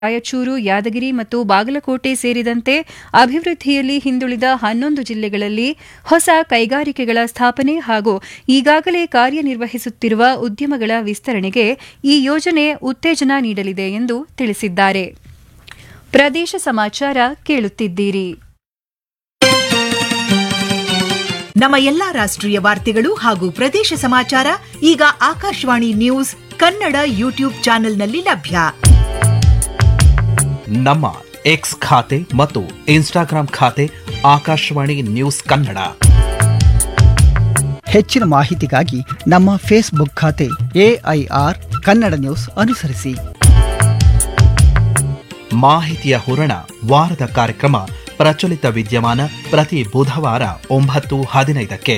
ರಾಯಚೂರು ಯಾದಗಿರಿ ಮತ್ತು ಬಾಗಲಕೋಟೆ ಸೇರಿದಂತೆ ಅಭಿವೃದ್ಧಿಯಲ್ಲಿ ಹಿಂದುಳಿದ ಹನ್ನೊಂದು ಜಿಲ್ಲೆಗಳಲ್ಲಿ ಹೊಸ ಕೈಗಾರಿಕೆಗಳ ಸ್ಥಾಪನೆ ಹಾಗೂ ಈಗಾಗಲೇ ಕಾರ್ಯನಿರ್ವಹಿಸುತ್ತಿರುವ ಉದ್ಯಮಗಳ ವಿಸ್ತರಣೆಗೆ ಈ ಯೋಜನೆ ಉತ್ತೇಜನ ನೀಡಲಿದೆ ಎಂದು ತಿಳಿಸಿದ್ದಾರೆ ಪ್ರದೇಶ ಸಮಾಚಾರ ಕೇಳುತ್ತಿದ್ದೀರಿ ನಮ್ಮ ಎಲ್ಲಾ ರಾಷ್ಟ್ರೀಯ ವಾರ್ತೆಗಳು ಹಾಗೂ ಪ್ರದೇಶ ಸಮಾಚಾರ ಈಗ ಆಕಾಶವಾಣಿ ನ್ಯೂಸ್ ಕನ್ನಡ ಯೂಟ್ಯೂಬ್ ಚಾನೆಲ್ನಲ್ಲಿ ಲಭ್ಯ ನಮ್ಮ ಎಕ್ಸ್ ಖಾತೆ ಮತ್ತು ಇನ್ಸ್ಟಾಗ್ರಾಂ ಖಾತೆ ಆಕಾಶವಾಣಿ ನ್ಯೂಸ್ ಕನ್ನಡ ಹೆಚ್ಚಿನ ಮಾಹಿತಿಗಾಗಿ ನಮ್ಮ ಫೇಸ್ಬುಕ್ ಖಾತೆ ಎಐಆರ್ ಕನ್ನಡ ನ್ಯೂಸ್ ಅನುಸರಿಸಿ ಮಾಹಿತಿಯ ಹೂರಣ ವಾರದ ಕಾರ್ಯಕ್ರಮ ಪ್ರಚಲಿತ ವಿದ್ಯಮಾನ ಪ್ರತಿ ಬುಧವಾರ ಒಂಬತ್ತು ಹದಿನೈದಕ್ಕೆ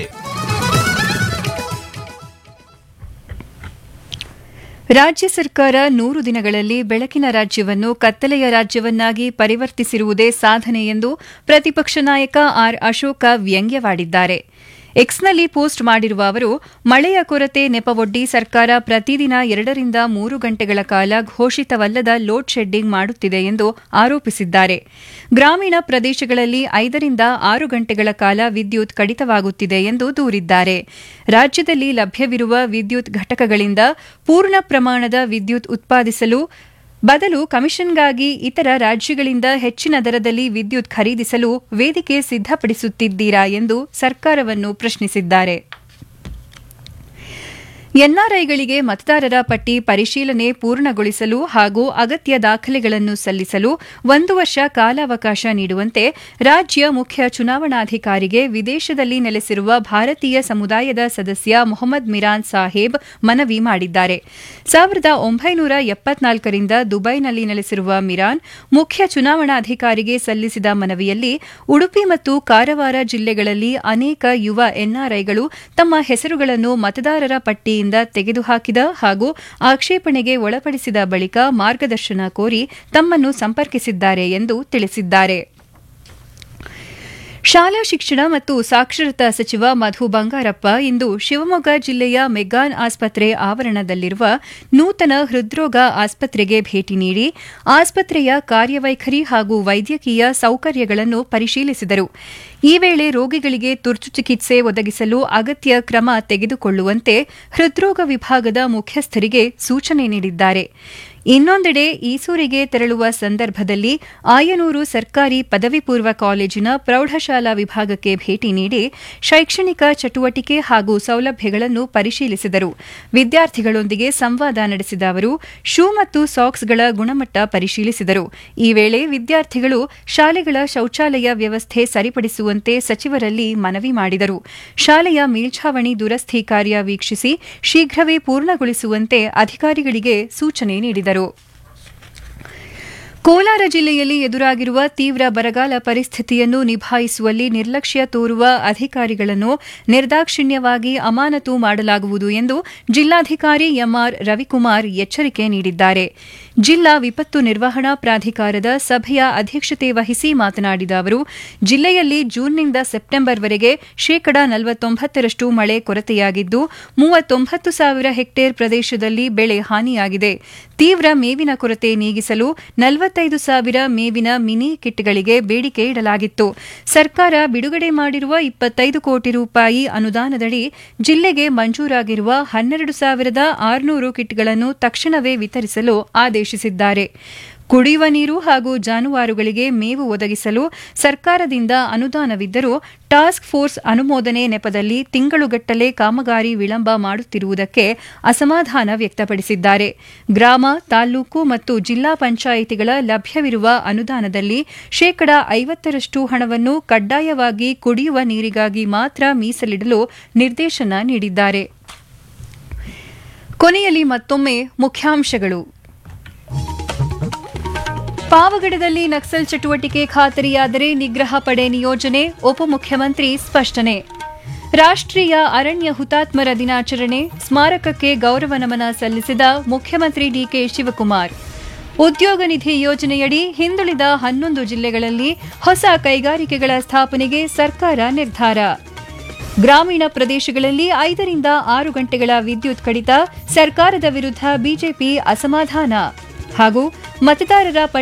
ರಾಜ್ಯ ಸರ್ಕಾರ ನೂರು ದಿನಗಳಲ್ಲಿ ಬೆಳಕಿನ ರಾಜ್ಯವನ್ನು ಕತ್ತಲೆಯ ರಾಜ್ಯವನ್ನಾಗಿ ಪರಿವರ್ತಿಸಿರುವುದೇ ಸಾಧನೆ ಎಂದು ಪ್ರತಿಪಕ್ಷ ನಾಯಕ ಆರ್ ಅಶೋಕ ವ್ಯಂಗ್ಯವಾಡಿದ್ದಾರೆ ಎಕ್ಸ್ನಲ್ಲಿ ಪೋಸ್ಟ್ ಮಾಡಿರುವ ಅವರು ಮಳೆಯ ಕೊರತೆ ನೆಪವೊಡ್ಡಿ ಸರ್ಕಾರ ಪ್ರತಿದಿನ ಎರಡರಿಂದ ಮೂರು ಗಂಟೆಗಳ ಕಾಲ ಘೋಷಿತವಲ್ಲದ ಲೋಡ್ ಶೆಡ್ಡಿಂಗ್ ಮಾಡುತ್ತಿದೆ ಎಂದು ಆರೋಪಿಸಿದ್ದಾರೆ ಗ್ರಾಮೀಣ ಪ್ರದೇಶಗಳಲ್ಲಿ ಐದರಿಂದ ಆರು ಗಂಟೆಗಳ ಕಾಲ ವಿದ್ಯುತ್ ಕಡಿತವಾಗುತ್ತಿದೆ ಎಂದು ದೂರಿದ್ದಾರೆ ರಾಜ್ಯದಲ್ಲಿ ಲಭ್ಯವಿರುವ ವಿದ್ಯುತ್ ಘಟಕಗಳಿಂದ ಪೂರ್ಣ ಪ್ರಮಾಣದ ವಿದ್ಯುತ್ ಉತ್ಪಾದಿಸಲು ಬದಲು ಕಮಿಷನ್ಗಾಗಿ ಇತರ ರಾಜ್ಯಗಳಿಂದ ಹೆಚ್ಚಿನ ದರದಲ್ಲಿ ವಿದ್ಯುತ್ ಖರೀದಿಸಲು ವೇದಿಕೆ ಸಿದ್ದಪಡಿಸುತ್ತಿದ್ದೀರಾ ಎಂದು ಸರ್ಕಾರವನ್ನು ಪ್ರಶ್ನಿಸಿದ್ದಾರೆ ಎನ್ಆರ್ಐಗಳಿಗೆ ಮತದಾರರ ಪಟ್ಟಿ ಪರಿಶೀಲನೆ ಪೂರ್ಣಗೊಳಿಸಲು ಹಾಗೂ ಅಗತ್ಯ ದಾಖಲೆಗಳನ್ನು ಸಲ್ಲಿಸಲು ಒಂದು ವರ್ಷ ಕಾಲಾವಕಾಶ ನೀಡುವಂತೆ ರಾಜ್ಯ ಮುಖ್ಯ ಚುನಾವಣಾಧಿಕಾರಿಗೆ ವಿದೇಶದಲ್ಲಿ ನೆಲೆಸಿರುವ ಭಾರತೀಯ ಸಮುದಾಯದ ಸದಸ್ಯ ಮೊಹಮ್ಮದ್ ಮಿರಾನ್ ಸಾಹೇಬ್ ಮನವಿ ಮಾಡಿದ್ದಾರೆ ಸಾವಿರದ ಒಂಬೈನೂರ ಎಪ್ಪತ್ನಾಲ್ಕರಿಂದ ದುಬೈನಲ್ಲಿ ನೆಲೆಸಿರುವ ಮಿರಾನ್ ಮುಖ್ಯ ಚುನಾವಣಾಧಿಕಾರಿಗೆ ಸಲ್ಲಿಸಿದ ಮನವಿಯಲ್ಲಿ ಉಡುಪಿ ಮತ್ತು ಕಾರವಾರ ಜಿಲ್ಲೆಗಳಲ್ಲಿ ಅನೇಕ ಯುವ ಎನ್ಆರ್ಐಗಳು ತಮ್ಮ ಹೆಸರುಗಳನ್ನು ಮತದಾರರ ಪಟ್ಟಿಯಿಂದ ತೆಗೆದುಹಾಕಿದ ಹಾಗೂ ಆಕ್ಷೇಪಣೆಗೆ ಒಳಪಡಿಸಿದ ಬಳಿಕ ಮಾರ್ಗದರ್ಶನ ಕೋರಿ ತಮ್ಮನ್ನು ಸಂಪರ್ಕಿಸಿದ್ದಾರೆ ಎಂದು ತಿಳಿಸಿದ್ದಾರೆ ಶಾಲಾ ಶಿಕ್ಷಣ ಮತ್ತು ಸಾಕ್ಷರತಾ ಸಚಿವ ಮಧು ಬಂಗಾರಪ್ಪ ಇಂದು ಶಿವಮೊಗ್ಗ ಜಿಲ್ಲೆಯ ಮೆಗ್ಗಾನ್ ಆಸ್ಪತ್ರೆ ಆವರಣದಲ್ಲಿರುವ ನೂತನ ಹೃದ್ರೋಗ ಆಸ್ಪತ್ರೆಗೆ ಭೇಟಿ ನೀಡಿ ಆಸ್ಪತ್ರೆಯ ಕಾರ್ಯವೈಖರಿ ಹಾಗೂ ವೈದ್ಯಕೀಯ ಸೌಕರ್ಯಗಳನ್ನು ಪರಿಶೀಲಿಸಿದರು ಈ ವೇಳೆ ರೋಗಿಗಳಿಗೆ ತುರ್ತು ಚಿಕಿತ್ಸೆ ಒದಗಿಸಲು ಅಗತ್ಯ ಕ್ರಮ ತೆಗೆದುಕೊಳ್ಳುವಂತೆ ಹೃದ್ರೋಗ ವಿಭಾಗದ ಮುಖ್ಯಸ್ಥರಿಗೆ ಸೂಚನೆ ನೀಡಿದ್ದಾರೆ ಇನ್ನೊಂದೆಡೆ ಈಸೂರಿಗೆ ತೆರಳುವ ಸಂದರ್ಭದಲ್ಲಿ ಆಯನೂರು ಸರ್ಕಾರಿ ಪದವಿ ಪೂರ್ವ ಕಾಲೇಜಿನ ಪ್ರೌಢಶಾಲಾ ವಿಭಾಗಕ್ಕೆ ಭೇಟಿ ನೀಡಿ ಶೈಕ್ಷಣಿಕ ಚಟುವಟಿಕೆ ಹಾಗೂ ಸೌಲಭ್ಯಗಳನ್ನು ಪರಿಶೀಲಿಸಿದರು ವಿದ್ಯಾರ್ಥಿಗಳೊಂದಿಗೆ ಸಂವಾದ ನಡೆಸಿದ ಅವರು ಶೂ ಮತ್ತು ಸಾಕ್ಸ್ಗಳ ಗುಣಮಟ್ಟ ಪರಿಶೀಲಿಸಿದರು ಈ ವೇಳೆ ವಿದ್ಯಾರ್ಥಿಗಳು ಶಾಲೆಗಳ ಶೌಚಾಲಯ ವ್ಯವಸ್ಥೆ ಸರಿಪಡಿಸುವಂತೆ ಸಚಿವರಲ್ಲಿ ಮನವಿ ಮಾಡಿದರು ಶಾಲೆಯ ಮೇಲ್ಛಾವಣಿ ದುರಸ್ತಿ ಕಾರ್ಯ ವೀಕ್ಷಿಸಿ ಶೀಘ್ರವೇ ಪೂರ್ಣಗೊಳಿಸುವಂತೆ ಅಧಿಕಾರಿಗಳಿಗೆ ಸೂಚನೆ ನೀಡಿದರು ಕೋಲಾರ ಜಿಲ್ಲೆಯಲ್ಲಿ ಎದುರಾಗಿರುವ ತೀವ್ರ ಬರಗಾಲ ಪರಿಸ್ಥಿತಿಯನ್ನು ನಿಭಾಯಿಸುವಲ್ಲಿ ನಿರ್ಲಕ್ಷ್ಯ ತೋರುವ ಅಧಿಕಾರಿಗಳನ್ನು ನಿರ್ದಾಕ್ಷಿಣ್ಯವಾಗಿ ಅಮಾನತು ಮಾಡಲಾಗುವುದು ಎಂದು ಜಿಲ್ಲಾಧಿಕಾರಿ ಎಂಆರ್ ರವಿಕುಮಾರ್ ಎಚ್ಚರಿಕೆ ನೀಡಿದ್ದಾರೆ ಜಿಲ್ಲಾ ವಿಪತ್ತು ನಿರ್ವಹಣಾ ಪ್ರಾಧಿಕಾರದ ಸಭೆಯ ಅಧ್ಯಕ್ಷತೆ ವಹಿಸಿ ಮಾತನಾಡಿದ ಅವರು ಜಿಲ್ಲೆಯಲ್ಲಿ ಜೂನ್ನಿಂದ ಸೆಪ್ಟೆಂಬರ್ವರೆಗೆ ಶೇಕಡಾ ನಲವತ್ತೊಂಬತ್ತರಷ್ಟು ಮಳೆ ಕೊರತೆಯಾಗಿದ್ದು ಮೂವತ್ತೊಂಬತ್ತು ಸಾವಿರ ಹೆಕ್ಟೇರ್ ಪ್ರದೇಶದಲ್ಲಿ ಬೆಳೆ ಹಾನಿಯಾಗಿದೆ ತೀವ್ರ ಮೇವಿನ ಕೊರತೆ ನೀಗಿಸಲು ನಲವತ್ತೈದು ಸಾವಿರ ಮೇವಿನ ಮಿನಿ ಕಿಟ್ಗಳಿಗೆ ಬೇಡಿಕೆ ಇಡಲಾಗಿತ್ತು ಸರ್ಕಾರ ಬಿಡುಗಡೆ ಮಾಡಿರುವ ಇಪ್ಪತ್ತೈದು ಕೋಟಿ ರೂಪಾಯಿ ಅನುದಾನದಡಿ ಜಿಲ್ಲೆಗೆ ಮಂಜೂರಾಗಿರುವ ಹನ್ನೆರಡು ಸಾವಿರದ ಆರುನೂರು ಕಿಟ್ಗಳನ್ನು ತಕ್ಷಣವೇ ವಿತರಿಸಲು ಆದೇಶಿಸಿದ್ದಾರೆ ಕುಡಿಯುವ ನೀರು ಹಾಗೂ ಜಾನುವಾರುಗಳಿಗೆ ಮೇವು ಒದಗಿಸಲು ಸರ್ಕಾರದಿಂದ ಅನುದಾನವಿದ್ದರೂ ಟಾಸ್ಕ್ ಫೋರ್ಸ್ ಅನುಮೋದನೆ ನೆಪದಲ್ಲಿ ತಿಂಗಳುಗಟ್ಟಲೆ ಕಾಮಗಾರಿ ವಿಳಂಬ ಮಾಡುತ್ತಿರುವುದಕ್ಕೆ ಅಸಮಾಧಾನ ವ್ಯಕ್ತಪಡಿಸಿದ್ದಾರೆ ಗ್ರಾಮ ತಾಲ್ಲೂಕು ಮತ್ತು ಜಿಲ್ಲಾ ಪಂಚಾಯಿತಿಗಳ ಲಭ್ಯವಿರುವ ಅನುದಾನದಲ್ಲಿ ಶೇಕಡಾ ಐವತ್ತರಷ್ಟು ಹಣವನ್ನು ಕಡ್ಡಾಯವಾಗಿ ಕುಡಿಯುವ ನೀರಿಗಾಗಿ ಮಾತ್ರ ಮೀಸಲಿಡಲು ನಿರ್ದೇಶನ ನೀಡಿದ್ದಾರೆ ಕೊನೆಯಲ್ಲಿ ಮತ್ತೊಮ್ಮೆ ಮುಖ್ಯಾಂಶಗಳು ಪಾವಗಡದಲ್ಲಿ ನಕ್ಸಲ್ ಚಟುವಟಿಕೆ ಖಾತರಿಯಾದರೆ ನಿಗ್ರಹ ಪಡೆ ನಿಯೋಜನೆ ಉಪಮುಖ್ಯಮಂತ್ರಿ ಸ್ಪಷ್ಟನೆ ರಾಷ್ಟ್ರೀಯ ಅರಣ್ಯ ಹುತಾತ್ಮರ ದಿನಾಚರಣೆ ಸ್ಮಾರಕಕ್ಕೆ ಗೌರವ ನಮನ ಸಲ್ಲಿಸಿದ ಮುಖ್ಯಮಂತ್ರಿ ಡಿಕೆ ಶಿವಕುಮಾರ್ ಉದ್ಯೋಗ ನಿಧಿ ಯೋಜನೆಯಡಿ ಹಿಂದುಳಿದ ಹನ್ನೊಂದು ಜಿಲ್ಲೆಗಳಲ್ಲಿ ಹೊಸ ಕೈಗಾರಿಕೆಗಳ ಸ್ಥಾಪನೆಗೆ ಸರ್ಕಾರ ನಿರ್ಧಾರ ಗ್ರಾಮೀಣ ಪ್ರದೇಶಗಳಲ್ಲಿ ಐದರಿಂದ ಆರು ಗಂಟೆಗಳ ವಿದ್ಯುತ್ ಕಡಿತ ಸರ್ಕಾರದ ವಿರುದ್ಧ ಬಿಜೆಪಿ ಅಸಮಾಧಾನ ಹಾಗೂ ಮತದಾರರ